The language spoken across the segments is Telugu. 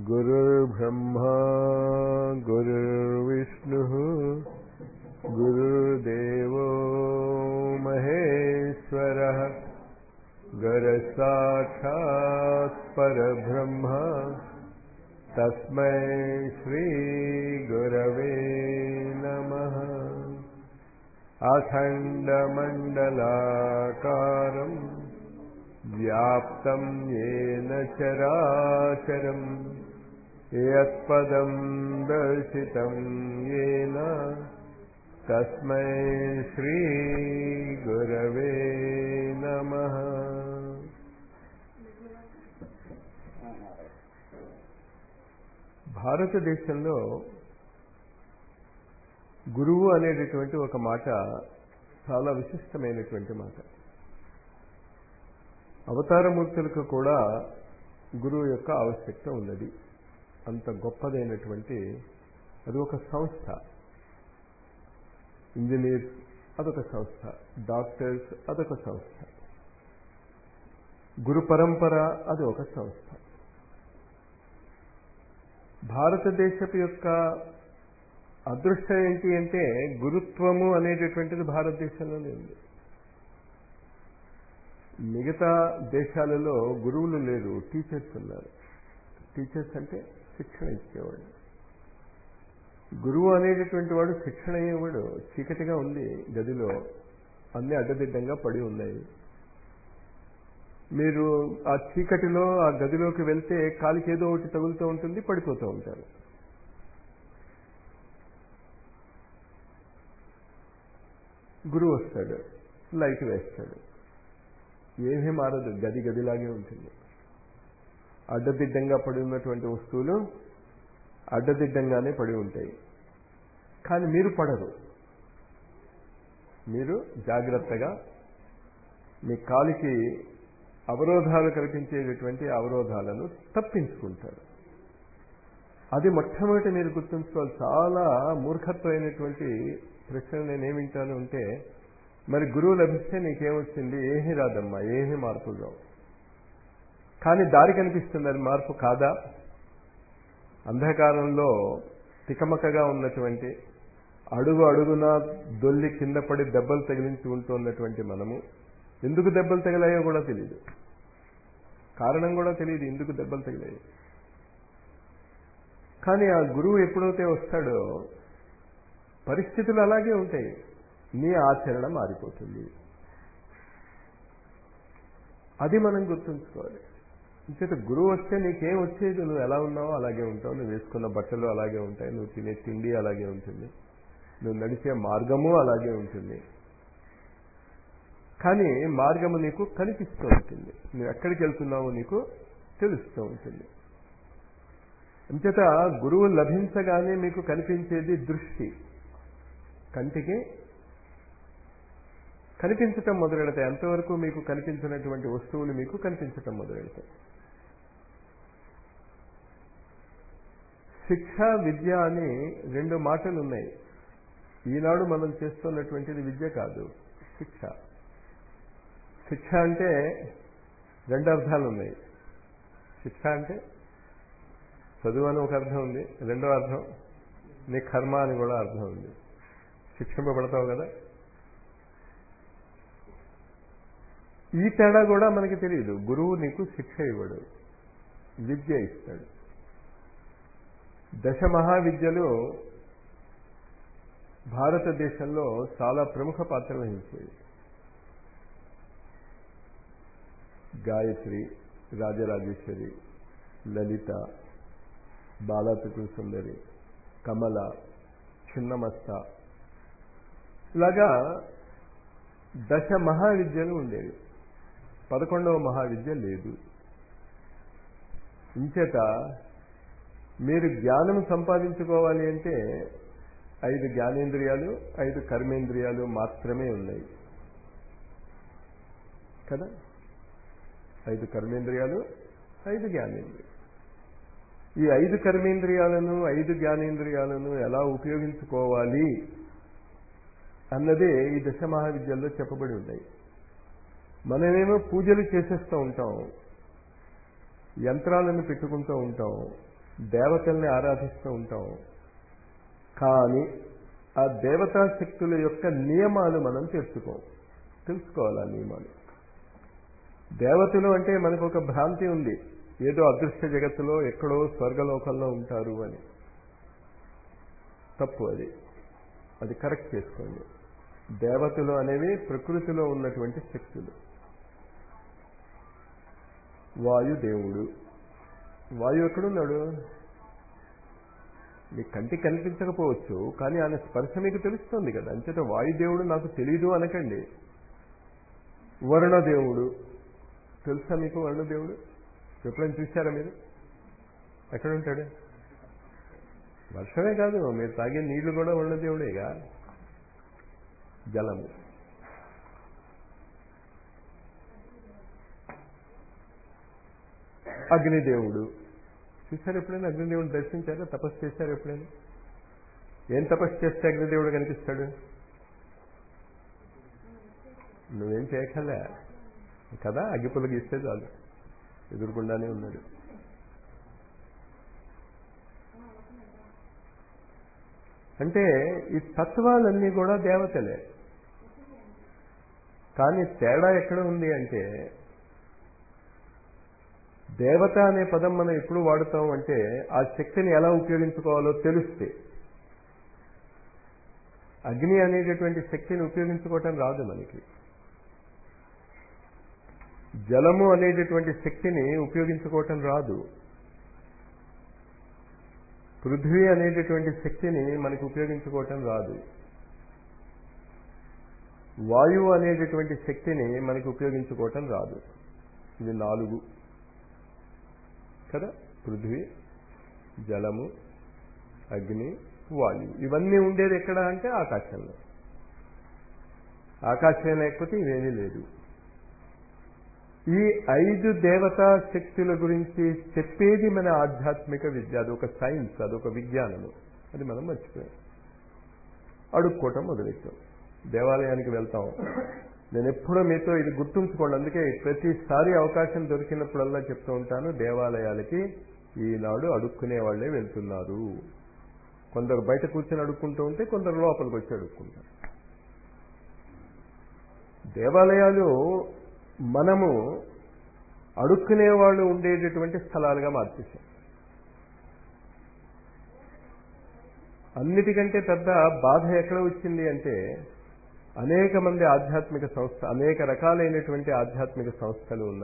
गुरुर्ब्रह्मा गुरुर्विष्णुः गुरुर्देवो महेश्वरः गुरसाक्षात् परब्रह्म तस्मै श्रीगुरवे नमः अखण्डमण्डलाकारम् व्याप्तं येन चराचरम् यत्पदं दर्शितं येन तस्मै श्रीगुरवे नमः భారతదేశంలో గురువు అనేటటువంటి ఒక మాట చాలా విశిష్టమైనటువంటి మాట అవతారమూర్తులకు కూడా గురువు యొక్క ఆవశ్యకత ఉన్నది అంత గొప్పదైనటువంటి అది ఒక సంస్థ ఇంజనీర్స్ అదొక సంస్థ డాక్టర్స్ అదొక సంస్థ గురు పరంపర అది ఒక సంస్థ భారతదేశపు యొక్క అదృష్టం ఏంటి అంటే గురుత్వము అనేటటువంటిది భారతదేశంలోనే ఉంది మిగతా దేశాలలో గురువులు లేరు టీచర్స్ ఉన్నారు టీచర్స్ అంటే శిక్షణ ఇచ్చేవాడు గురువు అనేటటువంటి వాడు శిక్షణ అయ్యేవాడు చీకటిగా ఉంది గదిలో అన్ని అడ్డదిడ్డంగా పడి ఉన్నాయి మీరు ఆ చీకటిలో ఆ గదిలోకి వెళ్తే కాలికి ఏదో ఒకటి తగులుతూ ఉంటుంది పడిపోతూ ఉంటారు గురువు వస్తాడు లైట్ వేస్తాడు ఏమీ మారదు గది గదిలాగే ఉంటుంది అడ్డదిడ్డంగా పడి ఉన్నటువంటి వస్తువులు అడ్డదిడ్డంగానే పడి ఉంటాయి కానీ మీరు పడరు మీరు జాగ్రత్తగా మీ కాలికి అవరోధాలు కల్పించేటటువంటి అవరోధాలను తప్పించుకుంటారు అది మొట్టమొదటి మీరు గుర్తుంచుకోవాలి చాలా మూర్ఖత్వమైనటువంటి ప్రశ్న నేనేమింటాను అంటే మరి గురువు లభిస్తే నీకేమొచ్చింది ఏమీ రాదమ్మా ఏమీ మార్పులు రావు కానీ దారి కనిపిస్తుంది అది మార్పు కాదా అంధకారంలో తికమకగా ఉన్నటువంటి అడుగు అడుగున దొల్లి కింద పడి దెబ్బలు తగిలించి ఉంటున్నటువంటి మనము ఎందుకు దెబ్బలు తగిలాయో కూడా తెలియదు కారణం కూడా తెలియదు ఎందుకు దెబ్బలు తగిలాయి కానీ ఆ గురువు ఎప్పుడైతే వస్తాడో పరిస్థితులు అలాగే ఉంటాయి నీ ఆచరణ మారిపోతుంది అది మనం గుర్తుంచుకోవాలి ఇంకైతే గురువు వస్తే నీకేం వచ్చేది నువ్వు ఎలా ఉన్నావో అలాగే ఉంటావు నువ్వు వేసుకున్న బట్టలు అలాగే ఉంటాయి నువ్వు తినే తిండి అలాగే ఉంటుంది నువ్వు నడిచే మార్గము అలాగే ఉంటుంది కానీ మార్గము నీకు కనిపిస్తూ ఉంటుంది నువ్వు ఎక్కడికి వెళ్తున్నావో నీకు తెలుస్తూ ఉంటుంది అంచేత గురువు లభించగానే మీకు కనిపించేది దృష్టి కంటికి కనిపించటం మొదలెడతాయి అంతవరకు మీకు కనిపించినటువంటి వస్తువులు మీకు కనిపించటం మొదలెడతాయి శిక్ష విద్య అని రెండు మాటలు ఉన్నాయి ఈనాడు మనం చేస్తున్నటువంటిది విద్య కాదు శిక్ష శిక్ష అంటే రెండు అర్థాలు ఉన్నాయి శిక్ష అంటే చదువు అని ఒక అర్థం ఉంది రెండో అర్థం నీ కర్మ అని కూడా అర్థం ఉంది శిక్షింపబడతావు కదా ఈ తేడా కూడా మనకి తెలియదు గురువు నీకు శిక్ష ఇవ్వడు విద్య ఇస్తాడు దశ మహావిద్యలు భారతదేశంలో చాలా ప్రముఖ పాత్ర వహించేవి గాయత్రి రాజరాజేశ్వరి లలిత బాలాత్రిపుర సుందరి కమల చిన్నమస్త ఇలాగా దశ మహావిద్యలు ఉండేవి పదకొండవ మహావిద్య లేదు ఇంచేత మీరు జ్ఞానం సంపాదించుకోవాలి అంటే ఐదు జ్ఞానేంద్రియాలు ఐదు కర్మేంద్రియాలు మాత్రమే ఉన్నాయి కదా ఐదు కర్మేంద్రియాలు ఐదు జ్ఞానేంద్రియాలు ఈ ఐదు కర్మేంద్రియాలను ఐదు జ్ఞానేంద్రియాలను ఎలా ఉపయోగించుకోవాలి అన్నదే ఈ దశ మహావిద్యల్లో చెప్పబడి ఉంటాయి మనమేమో పూజలు చేసేస్తూ ఉంటాం యంత్రాలను పెట్టుకుంటూ ఉంటాం దేవతల్ని ఆరాధిస్తూ ఉంటాం కానీ ఆ దేవతా శక్తుల యొక్క నియమాలు మనం తెలుసుకోం తెలుసుకోవాలి ఆ నియమాలు దేవతలు అంటే మనకు ఒక భ్రాంతి ఉంది ఏదో అదృశ్య జగత్తులో ఎక్కడో స్వర్గలోకంలో ఉంటారు అని తప్పు అది అది కరెక్ట్ చేసుకోండి దేవతలు అనేవి ప్రకృతిలో ఉన్నటువంటి శక్తులు వాయుదేవుడు వాయు ఎక్కడున్నాడు మీ కంటికి కనిపించకపోవచ్చు కానీ ఆయన స్పర్శ మీకు తెలుస్తుంది కదా అంచేత వాయుదేవుడు నాకు తెలీదు అనకండి వరుణదేవుడు తెలుసా మీకు వరుణదేవుడు ఎప్పుడైనా చూశారా మీరు ఎక్కడ ఉంటాడు వర్షమే కాదు మీరు తాగే నీళ్లు కూడా వరుణదేవుడేగా జలము అగ్నిదేవుడు చూశారు ఎప్పుడైనా అగ్నిదేవుడు దర్శించారా తపస్సు చేశారు ఎప్పుడైనా ఏం తపస్సు చేస్తే అగ్నిదేవుడు కనిపిస్తాడు నువ్వేం చేయకలే కదా అగ్గిపుల్ల గీస్తే చాలు ఎదురుకుండానే ఉన్నాడు అంటే ఈ తత్వాలన్నీ కూడా దేవతలే కానీ తేడా ఎక్కడ ఉంది అంటే దేవత అనే పదం మనం ఎప్పుడు వాడుతాం అంటే ఆ శక్తిని ఎలా ఉపయోగించుకోవాలో తెలిస్తే అగ్ని అనేటటువంటి శక్తిని ఉపయోగించుకోవటం రాదు మనకి జలము అనేటటువంటి శక్తిని ఉపయోగించుకోవటం రాదు పృథ్వీ అనేటటువంటి శక్తిని మనకు ఉపయోగించుకోవటం రాదు వాయువు అనేటటువంటి శక్తిని మనకి ఉపయోగించుకోవటం రాదు ఇవి నాలుగు కదా పృథ్వీ జలము అగ్ని వాయువు ఇవన్నీ ఉండేది ఎక్కడ అంటే ఆకాశంలో ఆకాశం లేకపోతే ఇవేమీ లేదు ఈ ఐదు దేవతా శక్తుల గురించి చెప్పేది మన ఆధ్యాత్మిక విద్య అదొక సైన్స్ అదొక విజ్ఞానము అది మనం మర్చిపోయాం అడుక్కోవటం మొదలెట్టాం దేవాలయానికి వెళ్తాం నేను ఎప్పుడూ మీతో ఇది గుర్తుంచుకోండి అందుకే ప్రతిసారి అవకాశం దొరికినప్పుడల్లా చెప్తూ ఉంటాను దేవాలయాలకి ఈనాడు అడుక్కునే వాళ్ళే వెళ్తున్నారు కొందరు బయట కూర్చొని అడుక్కుంటూ ఉంటే కొందరు లోపలికి వచ్చి అడుక్కుంటారు దేవాలయాలు మనము అడుక్కునే వాళ్ళు ఉండేటటువంటి స్థలాలుగా మార్చేశాం అన్నిటికంటే పెద్ద బాధ ఎక్కడ వచ్చింది అంటే అనేక మంది ఆధ్యాత్మిక సంస్థ అనేక రకాలైనటువంటి ఆధ్యాత్మిక సంస్థలు ఉన్నా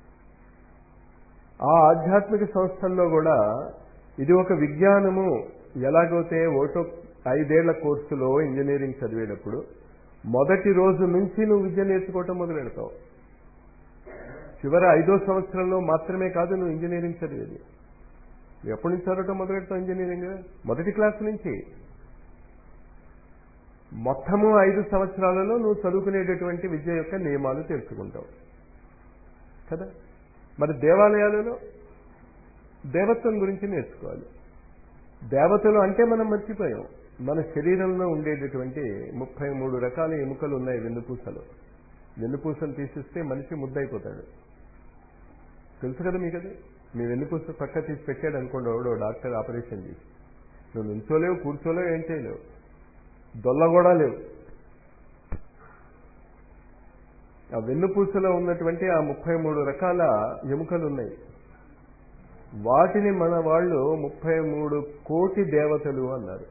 ఆ ఆధ్యాత్మిక సంస్థల్లో కూడా ఇది ఒక విజ్ఞానము ఎలాగైతే ఓటో ఐదేళ్ల కోర్సులో ఇంజనీరింగ్ చదివేటప్పుడు మొదటి రోజు నుంచి నువ్వు విద్య నేర్చుకోవటం మొదలు పెడతావు చివరి ఐదో సంవత్సరంలో మాత్రమే కాదు నువ్వు ఇంజనీరింగ్ చదివేది ఎప్పటి నుంచి చదవటం మొదలు పెడతావు ఇంజనీరింగ్ మొదటి క్లాస్ నుంచి మొత్తము ఐదు సంవత్సరాలలో నువ్వు చదువుకునేటటువంటి విద్య యొక్క నియమాలు తెలుసుకుంటావు కదా మరి దేవాలయాలలో దేవత్వం గురించి నేర్చుకోవాలి దేవతలు అంటే మనం మర్చిపోయాం మన శరీరంలో ఉండేటటువంటి ముప్పై మూడు రకాల ఎముకలు ఉన్నాయి వెన్నుపూసలు వెన్నుపూసలు తీసిస్తే మనిషి ముద్దయిపోతాడు తెలుసు కదా మీకు అది మీ వెన్నుపూస పక్క తీసి పెట్టాడు అనుకోండి ఎవడో డాక్టర్ ఆపరేషన్ చేసి నువ్వు నుంచోలేవు కూర్చోలేవు ఏం చేయలేవు దొల్ల కూడా లేవు ఆ వెన్నుపూసలో ఉన్నటువంటి ఆ ముప్పై మూడు రకాల ఎముకలు ఉన్నాయి వాటిని మన వాళ్ళు ముప్పై మూడు కోటి దేవతలు అన్నారు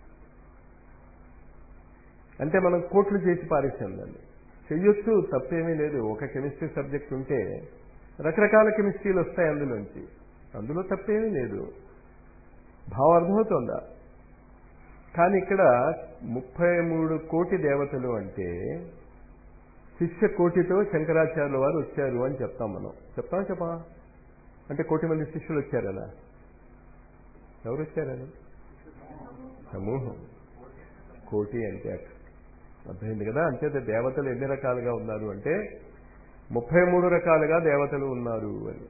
అంటే మనం కోట్లు చేసి పారేసాం దాన్ని చెయ్యొచ్చు తప్పేమీ లేదు ఒక కెమిస్ట్రీ సబ్జెక్ట్ ఉంటే రకరకాల కెమిస్ట్రీలు వస్తాయి అందులోంచి అందులో తప్పేమీ లేదు భావం అర్థమవుతోందా కానీ ఇక్కడ ముప్పై మూడు కోటి దేవతలు అంటే శిష్య కోటితో శంకరాచార్యుల వారు వచ్చారు అని చెప్తాం మనం చెప్తాం చెప్పా అంటే కోటి మంది శిష్యులు వచ్చారనా ఎవరు వచ్చారని సమూహం కోటి అంటే అర్థమైంది కదా అంచేత దేవతలు ఎన్ని రకాలుగా ఉన్నారు అంటే ముప్పై మూడు రకాలుగా దేవతలు ఉన్నారు అని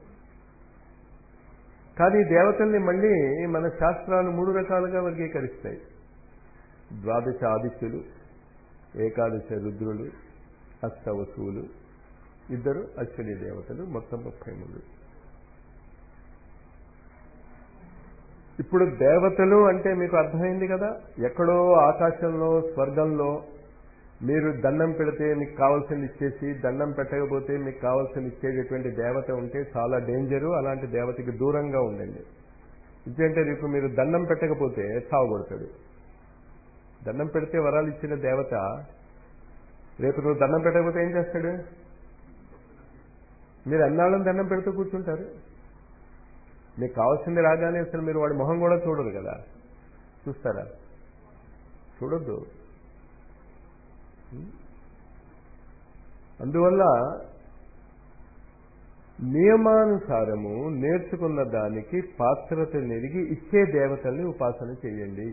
కానీ దేవతల్ని మళ్ళీ మన శాస్త్రాలు మూడు రకాలుగా వర్గీకరిస్తాయి ద్వాదశ ఆదిత్యులు ఏకాదశ రుద్రులు అష్టవసువులు ఇద్దరు అశ్విని దేవతలు మొత్తం ముప్పై మూడు ఇప్పుడు దేవతలు అంటే మీకు అర్థమైంది కదా ఎక్కడో ఆకాశంలో స్వర్గంలో మీరు దండం పెడితే మీకు కావాల్సింది ఇచ్చేసి దండం పెట్టకపోతే మీకు కావాల్సింది ఇచ్చేటటువంటి దేవత ఉంటే చాలా డేంజరు అలాంటి దేవతకి దూరంగా ఉండండి ఎందుకంటే రేపు మీరు దండం పెట్టకపోతే చావగొడతాడు దండం పెడితే వరాలు ఇచ్చిన దేవత రేపు నువ్వు దండం పెట్టకపోతే ఏం చేస్తాడు మీరు అన్నాళ్ళని దండం పెడుతూ కూర్చుంటారు మీకు కావాల్సింది రాగానే అసలు మీరు వాడి మొహం కూడా చూడరు కదా చూస్తారా చూడొద్దు అందువల్ల నియమానుసారము నేర్చుకున్న దానికి పాత్రత నెరిగి ఇచ్చే దేవతల్ని ఉపాసన చేయండి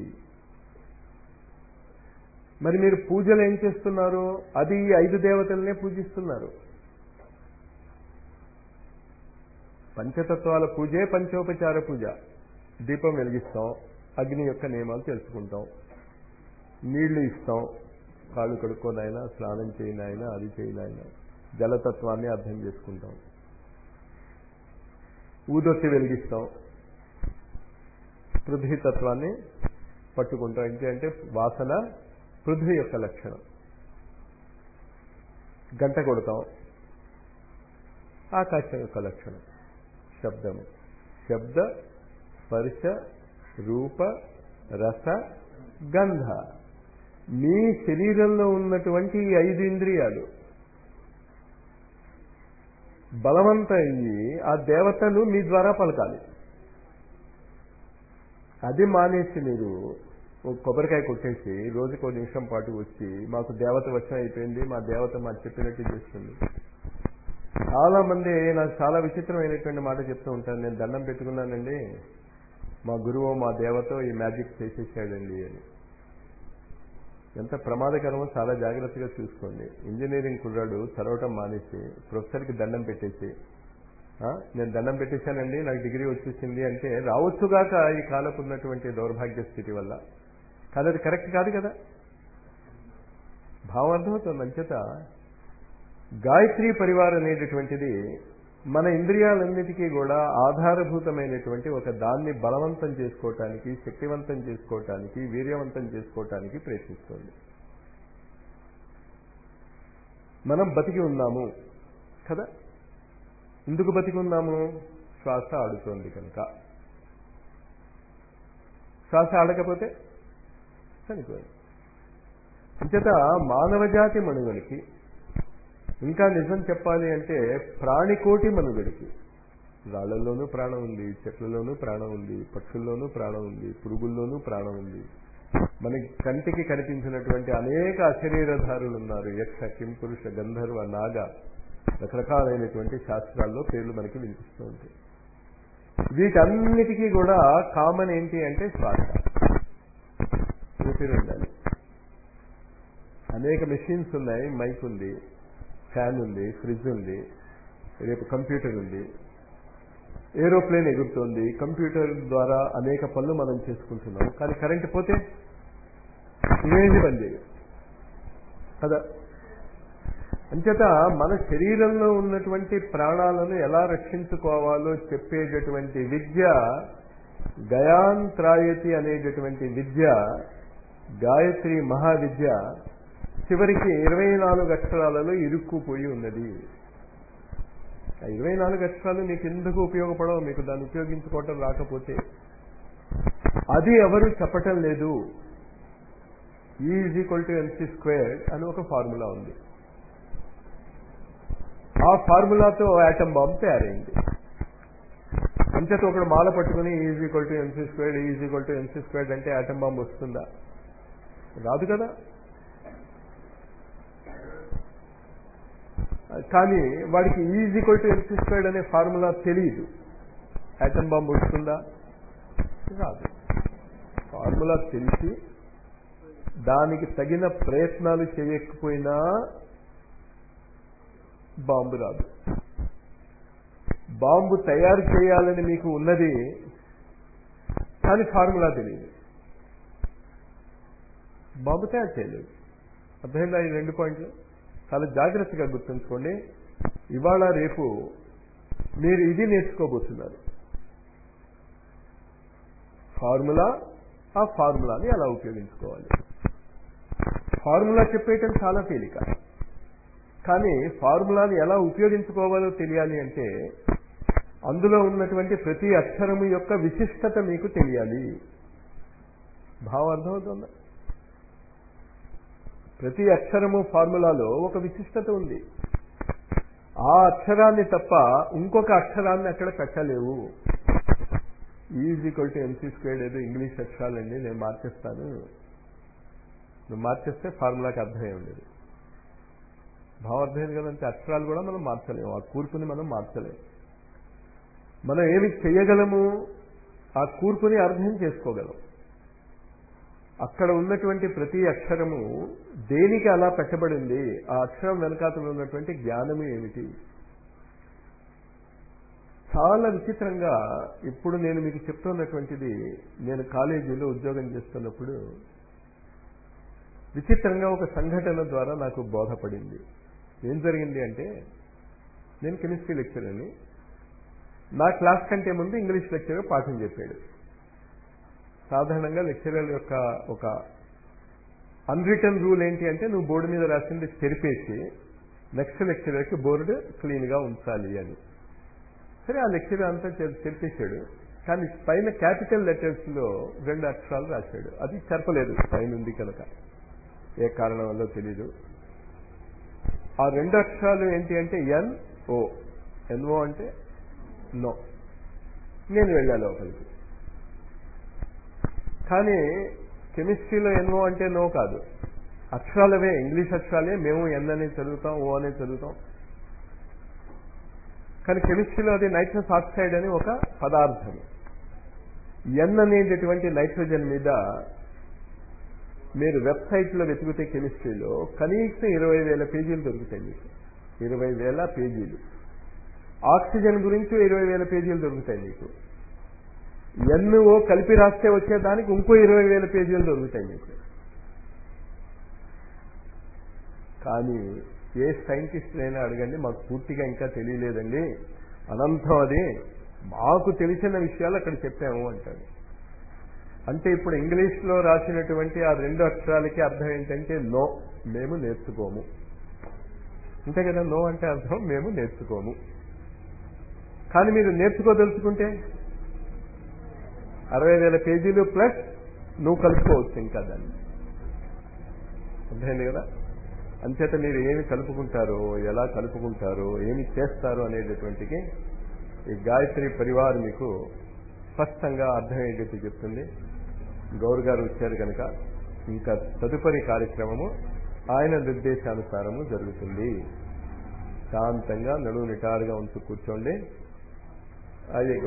మరి మీరు పూజలు ఏం చేస్తున్నారు అది ఈ ఐదు దేవతలనే పూజిస్తున్నారు పంచతత్వాల పూజే పంచోపచార పూజ దీపం వెలిగిస్తాం అగ్ని యొక్క నియమాలు తెలుసుకుంటాం నీళ్లు ఇస్తాం కాళ్ళు కడుక్కోనైనా స్నానం చేయనైనా అది చేయనైనా జలతత్వాన్ని అర్థం చేసుకుంటాం ఊదొత్తి వెలిగిస్తాం పృథ్వీతత్వాన్ని పట్టుకుంటాం ఏంటంటే వాసన పృథ్వీ యొక్క లక్షణం గంట కొడతాం ఆకాశం యొక్క లక్షణం శబ్దము శబ్ద స్పర్శ రూప రస గంధ మీ శరీరంలో ఉన్నటువంటి ఈ ఐదు ఇంద్రియాలు బలవంత అయ్యి ఆ దేవతలు మీ ద్వారా పలకాలి అది మానేసి మీరు ఒక కొబ్బరికాయ కొట్టేసి రోజుకో నిమిషం పాటు వచ్చి మాకు దేవత వచ్చం అయిపోయింది మా దేవత మాకు చెప్పినట్టు చేస్తుంది చాలా మంది నాకు చాలా విచిత్రమైనటువంటి మాట చెప్తూ ఉంటాను నేను దండం పెట్టుకున్నానండి మా గురువు మా దేవతో ఈ మ్యాజిక్ చేసేసాడండి అని ఎంత ప్రమాదకరమో చాలా జాగ్రత్తగా చూసుకోండి ఇంజనీరింగ్ కుర్రాడు చదవటం మానేసి ప్రొఫెసర్కి దండం పెట్టేసి నేను దండం పెట్టేశానండి నాకు డిగ్రీ వచ్చేసింది అంటే రావచ్చుగాక ఈ కాలపు ఉన్నటువంటి దౌర్భాగ్య స్థితి వల్ల కానీ అది కరెక్ట్ కాదు కదా భావం అర్థమవుతుంది అంచేత గాయత్రి పరివార్ అనేటటువంటిది మన ఇంద్రియాలన్నిటికీ కూడా ఆధారభూతమైనటువంటి ఒక దాన్ని బలవంతం చేసుకోవటానికి శక్తివంతం చేసుకోవటానికి వీర్యవంతం చేసుకోవటానికి ప్రయత్నిస్తుంది మనం బతికి ఉన్నాము కదా ఎందుకు బతికి ఉన్నాము శ్వాస ఆడుతోంది కనుక శ్వాస ఆడకపోతే చనిపోయింది అంచేత మానవజాతి మనుగడికి ఇంకా నిజం చెప్పాలి అంటే ప్రాణికోటి మనుగడికి రాళ్లలోనూ ప్రాణం ఉంది చెట్లలోనూ ప్రాణం ఉంది పక్షుల్లోనూ ప్రాణం ఉంది పురుగుల్లోనూ ప్రాణం ఉంది మన కంటికి కనిపించినటువంటి అనేక అశరీరధారులు ఉన్నారు యక్ష కింపురుష గంధర్వ నాగ రకరకాలైనటువంటి శాస్త్రాల్లో పేర్లు మనకి వినిపిస్తూ ఉంటాయి వీటన్నిటికీ కూడా కామన్ ఏంటి అంటే శ్వాస ఊపిరి ఉండాలి అనేక మెషిన్స్ ఉన్నాయి మైక్ ఉంది ఫ్యాన్ ఉంది ఫ్రిడ్జ్ ఉంది రేపు కంప్యూటర్ ఉంది ఏరోప్లేన్ ఎగురుతోంది కంప్యూటర్ ద్వారా అనేక పనులు మనం చేసుకుంటున్నాం కానీ కరెంట్ పోతే ఇవేమి పని చేయవు కదా అంచేత మన శరీరంలో ఉన్నటువంటి ప్రాణాలను ఎలా రక్షించుకోవాలో చెప్పేటటువంటి విద్య గయాంత్రాయతి అనేటటువంటి విద్య గాయత్రి మహావిద్య చివరికి ఇరవై నాలుగు అక్షరాలలో ఇరుక్కుపోయి ఉన్నది ఆ ఇరవై నాలుగు అక్షరాలు మీకు ఎందుకు ఉపయోగపడవు మీకు దాన్ని ఉపయోగించుకోవటం రాకపోతే అది ఎవరు చెప్పటం లేదు is equal to N C square అని ఒక ఫార్ములా ఉంది ఆ ఫార్ములాతో యాటమ్ బాంబ్ తయారైంది అంచేత ఒకడు మాల పట్టుకుని is equal to N C squared is equal to N C squared అంటే యాటమ్ బాంబ్ వస్తుందా రాదు కదా కానీ వాడికి is equal to N C squared అనే ఫార్ములా తెలియదు యాటమ్ బాంబ్ వస్తుందా రాదు ఫార్ములా తెలిసి దానికి తగిన ప్రయత్నాలు చేయకపోయినా బాంబు రాదు బాంబు తయారు చేయాలని మీకు ఉన్నది కానీ ఫార్ములా తెలియదు బాంబు తయారు చేయలేదు అర్థమైందా ఈ రెండు పాయింట్లు చాలా జాగ్రత్తగా గుర్తుంచుకోండి ఇవాళ రేపు మీరు ఇది నేర్చుకోబోతున్నారు ఫార్ములా ఆ ఫార్ములాని ఎలా ఉపయోగించుకోవాలి ఫార్ములా చెప్పేయటం చాలా తేలిక కానీ ఫార్ములాని ఎలా ఉపయోగించుకోవాలో తెలియాలి అంటే అందులో ఉన్నటువంటి ప్రతి అక్షరము యొక్క విశిష్టత మీకు తెలియాలి భావం అర్థమవుతుందా ప్రతి అక్షరము ఫార్ములాలో ఒక విశిష్టత ఉంది ఆ అక్షరాన్ని తప్ప ఇంకొక అక్షరాన్ని అక్కడ పెట్టలేవు is equal to M C squared ఏదో ఇంగ్లీష్ అక్షరాలండి నేను మార్చేస్తాను నువ్వు మార్చేస్తే ఫార్ములాకి అర్థమై ఉండేది భావం అర్థమైంది కదంటే అక్షరాలు కూడా మనం మార్చలేము ఆ కూర్పుని మనం మార్చలేము మనం ఏమి చేయగలము ఆ కూర్పుని అర్థం చేసుకోగలం అక్కడ ఉన్నటువంటి ప్రతి అక్షరము దేనికి అలా పెట్టబడింది ఆ అక్షరం వెనకాతలో ఉన్నటువంటి జ్ఞానము ఏమిటి చాలా విచిత్రంగా ఇప్పుడు నేను మీకు చెప్తున్నటువంటిది నేను కాలేజీలో ఉద్యోగం చేస్తున్నప్పుడు విచిత్రంగా ఒక సంఘటన ద్వారా నాకు బోధపడింది ఏం జరిగింది అంటే నేను కెమిస్ట్రీ లెక్చరర్ని నా క్లాస్ కంటే ముందు ఇంగ్లీష్ లెక్చరర్ పాఠం చెప్పాడు సాధారణంగా లెక్చరర్ యొక్క ఒక అన్రిటర్న్ రూల్ ఏంటి అంటే నువ్వు బోర్డు మీద రాసింది చెరిపేసి నెక్స్ట్ లెక్చరర్కి బోర్డు క్లీన్గా ఉంచాలి అని సరే ఆ లెక్చరర్ అంతా చెరిపేశాడు కానీ పైన క్యాపిటల్ లెటర్స్లో రెండు అక్షరాలు రాశాడు అది చెరపలేదు పైన ఉంది కనుక ఏ కారణం వల్ల తెలీదు ఆ రెండు అక్షరాలు ఏంటి అంటే ఎన్ ఓ ఎన్ఓ అంటే నో నేను వెళ్ళా లోపలికి కానీ కెమిస్ట్రీలో ఎన్ఓ అంటే నో కాదు అక్షరాలవే ఇంగ్లీష్ అక్షరాలే మేము ఎన్ అనేది చదువుతాం ఓ అనేది చదువుతాం కానీ కెమిస్ట్రీలో అది నైట్రస్ ఆక్సైడ్ అని ఒక పదార్థం ఎన్ అనేటటువంటి నైట్రోజన్ మీద మీరు వెబ్సైట్లో వెతికితే కెమిస్ట్రీలో కనీసం ఇరవై వేల పేజీలు దొరుకుతాయి మీకు ఇరవై వేల పేజీలు ఆక్సిజన్ గురించి ఇరవై వేల పేజీలు దొరుకుతాయి మీకు ఎన్ఓ కలిపి రాస్తే వచ్చేదానికి ఇంకో ఇరవై వేల పేజీలు దొరుకుతాయి మీకు కానీ ఏ సైంటిస్ట్ అయినా అడగండి మాకు పూర్తిగా ఇంకా తెలియలేదండి అనంతం అది మాకు తెలిసిన విషయాలు అక్కడ చెప్పాము అంటాడు అంటే ఇప్పుడు ఇంగ్లీష్లో రాసినటువంటి ఆ రెండు అక్షరాలకి అర్థం ఏంటంటే నో మేము నేర్చుకోము అంతే కదా నో అంటే అర్థం మేము నేర్చుకోము కానీ మీరు నేర్చుకోదలుచుకుంటే అరవై వేల పేజీలు ప్లస్ నువ్వు కలుపుకోవచ్చు ఇంకా దాన్ని అర్థమైంది కదా అంచేత మీరు ఏమి కలుపుకుంటారో ఎలా కలుపుకుంటారో ఏమి చేస్తారో అనేటటువంటికి ఈ గాయత్రి పరివార్ మీకు స్పష్టంగా అర్థమయ్యేటట్టు చెప్తుంది గౌర్ గారు వచ్చారు కనుక ఇంకా తదుపరి కార్యక్రమము ఆయన నిర్దేశానుసారము జరుగుతుంది శాంతంగా నడువు నిటారుగా ఉంచు కూర్చోండి అది